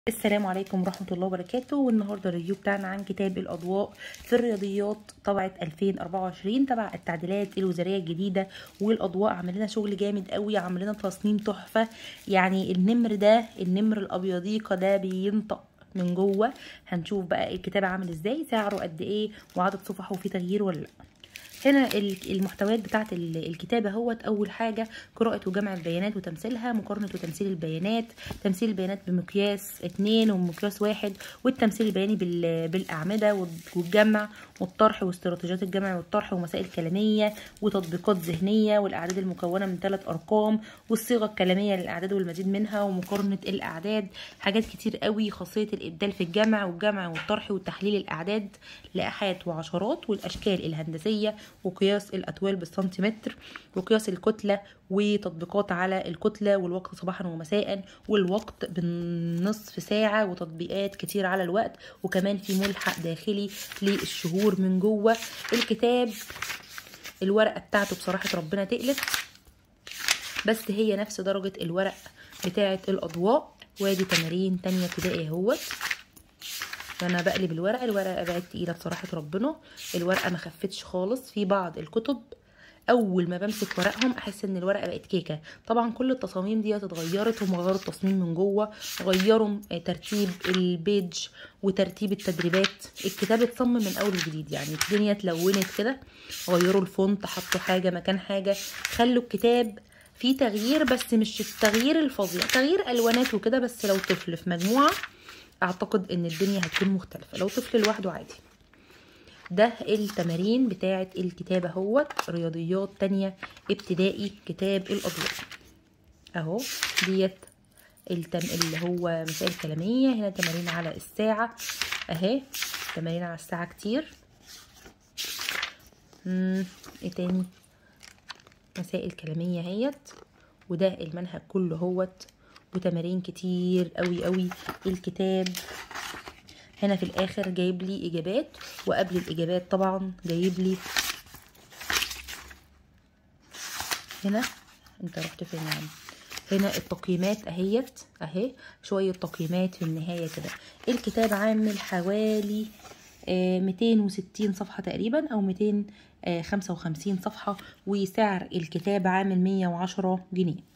السلام عليكم ورحمة الله وبركاته والنهاردة الريفيو بتاعنا عن كتاب الأضواء في الرياضيات طبعة 2024 تبع التعديلات الوزارية الجديدة والأضواء عامل لنا شغل جامد قوي عامل لنا تصميم تحفة يعني النمر ده النمر الأبيضيقة ده بينطق من جوه هنشوف بقى الكتاب عامل ازاي سعره قد ايه وعدد صفحه وفيه تغيير ولا لا هنا المحتويات بتاعه الكتابه اهوت اول حاجه قراءه وجمع البيانات وتمثيلها مقارنه وتمثيل البيانات تمثيل البيانات بمقياس اتنين ومقياس واحد والتمثيل البياني بالاعمده والجمع والطرح واستراتيجيات الجمع والطرح ومسائل كلاميه وتطبيقات ذهنيه والاعداد المكونه من ثلاث ارقام والصيغه الكلاميه للاعداد والمزيد منها ومقارنه الاعداد حاجات كتير قوي خاصيه الابدال في الجمع والجمع والطرح وتحليل الاعداد لاحاد وعشرات والاشكال الهندسيه وقياس الأطوال بالسنتيمتر وقياس الكتلة وتطبيقات على الكتلة والوقت صباحا ومساء والوقت بالنصف ساعة وتطبيقات كتير على الوقت وكمان في ملحق داخلي للشهور من جوه الكتاب الورقة بتاعته بصراحة ربنا تقلت بس هي نفس درجة الورق بتاعة الأضواء وادي تمارين تانية ابتدائي اهوت فانا بقلب الورقه الورقه بقت تقيله بصراحه ربنا الورقه ما خفتش خالص في بعض الكتب اول ما بمسك ورقهم احس ان الورقه بقت كيكه طبعا كل التصاميم دي اتغيرت هم غيروا التصميم من جوه غيروا ترتيب البيج وترتيب التدريبات الكتاب اتصمم من اول وجديد يعني الدنيا اتلونت كده غيروا الفونت حطوا حاجه مكان حاجه خلوا الكتاب فيه تغيير بس مش التغيير الفظيع تغيير الوانات وكده بس لو طفل في مجموعه اعتقد ان الدنيا هتكون مختلفه لو طفل لوحده عادي ده التمارين بتاعه الكتابه اهوت رياضيات تانية ابتدائي كتاب الاضواء اهو ديت التم... اللي هو مسائل كلاميه هنا تمارين على الساعه اهي تمارين على الساعه كتير امم ايه تاني مسائل كلاميه اهيت وده المنهج كله هوت وتمارين كتير قوي قوي الكتاب هنا في الاخر جايب لي اجابات وقبل الاجابات طبعا جايب لي هنا انت رحت فين يا عم هنا التقييمات اهيت اهي شويه تقييمات في النهايه كده الكتاب عامل حوالي آه 260 صفحه تقريبا او 255 صفحه وسعر الكتاب عامل 110 جنيه